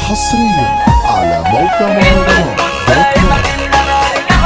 حصريا على موقع مهرجانات دوت كوم.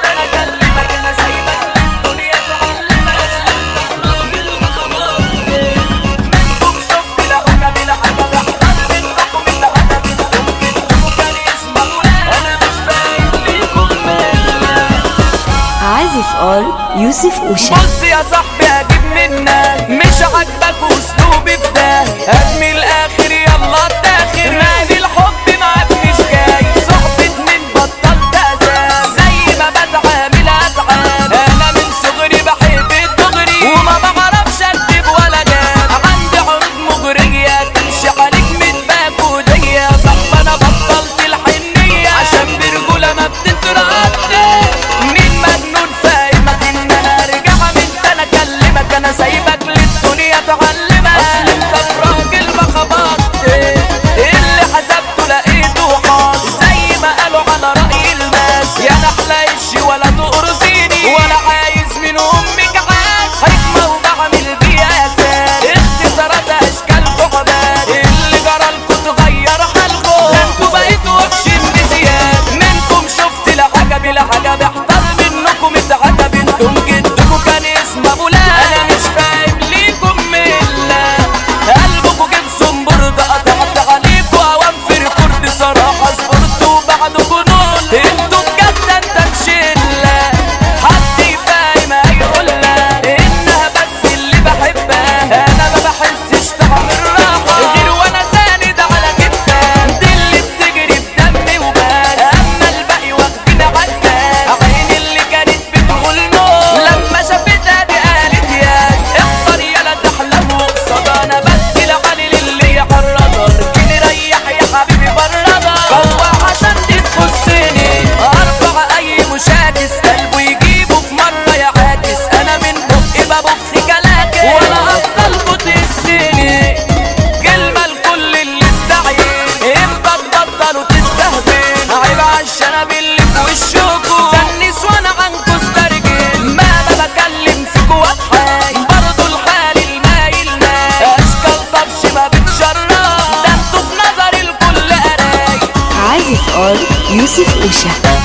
عازف ار يوسف اوشا بص يا صاحبي هجيب منك مش عاجبك اسلوبي في ده ارمي الاخر يلا التاخر نادي الحب معاك مش جاي صحبة من بطلت اساس زي ما بتعامل اتعامل انا من صغري بحب الدغري وما بعرفش اكذب ولا جاب عندي عروض مغرية تمشي عليك من باك ودية صاحبي انا بطلت الحنية عشان برجولة ما بتتردد مين مجنون فاهمك ان انا ارجع من تاني اكلمك انا سايبك للدنيا تعلمك اصل انت في راجل ما خبطت اللي حسبته لقيته حاص زي ما قالوا على رأي الناس يا نحلة إشي ولا تقرصيني ولا عايز من امك عاش حكمة وبعمل بيها اساس اختصارات اشكال بعبات اللي جرالكوا تغير حالكوا ده انتوا بقيتوا وحشين بزيادة منكم شفت لا عجب لا عجب احتر منكم اتعجب انتم جدكم كان اسمه ابو لا انا مش فاهم ليكم ملة قلبكم جيب سنبر ده قطعت عليكوا اوام في ريكورد صراحة صبرت وبعدكوا نول انتوا بجد انت مشلة حد يفهم هيقولها انها بس اللي بحبها انا ما بحسش طعم الراحة غير وانا ساند على كتفها دي اللي بتجري في دمي وبس اما الباقي واخدين عداس عيني اللي كانت بتقول نو لما شافتها دي قالت ياس اخسر يالا تحلم واقصد انا بدي لعلي للي يعرضها اركني ريح يا حبيبي بردها فوق عشان دي تخصني ارفع اي مشاكس قلبه يجيبه في مره يعاكس انا من بقي ببخ كلاكس ولا افضل بتهزني كلمه لكل اللي استعين امتى تبطلوا تستهبل عيب عالشنب اللي في وشكوا ده النسوان عنكوا استرجل ما ما بكلم فيكوا واضحك برضه الحال المايل مايل اشكال طرش ما بتشرف ده انتوا في نظري الكل قرايب عازف ار يوسف اوشا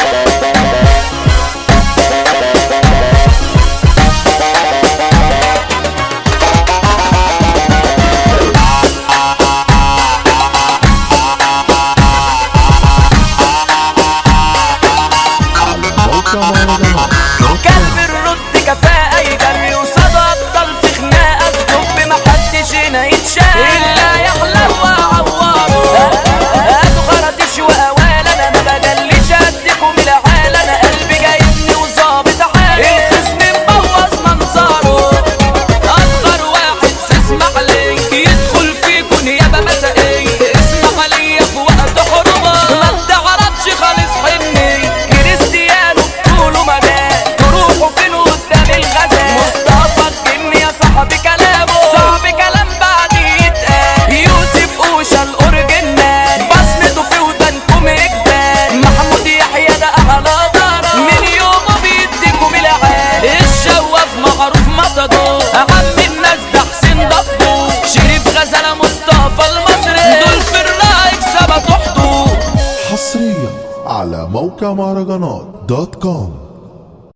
على موقع مهرجانات دوت كوم. كلب الرد كفاءة يجري وصدى ابطال في خناقة في دب محدش هنا يتشاف إلا يحلى وأعوره هاتوا خرطيش وأوال أنا ما بجليش أديكم العال أنا قلبي جايبني وظابط حالي الخصم مبوظ منظره أكتر واحد تسمح لي يدخل فيكوا نيابة مسائية اسمع ليا في وقت حرمة ما بتعرفش خالص حني كريستيانو طوله مجال تروحوا فين قدام الغزال مصطفى الجن يا صاحبي كلامه صعب كلام بعد يتقال يوسف اوشا الاورجنال بصمته في ودانكم اجبال محمود يحيى ده اعلى ضرر من يومه بيديكم العال الشواف معروف مطدو عم الناس ده حسين ضبو شريف غزاله مصطفى المصري دول في الرايك ثبتوا حضور حصريا على موقع مهرجانات دوت كوم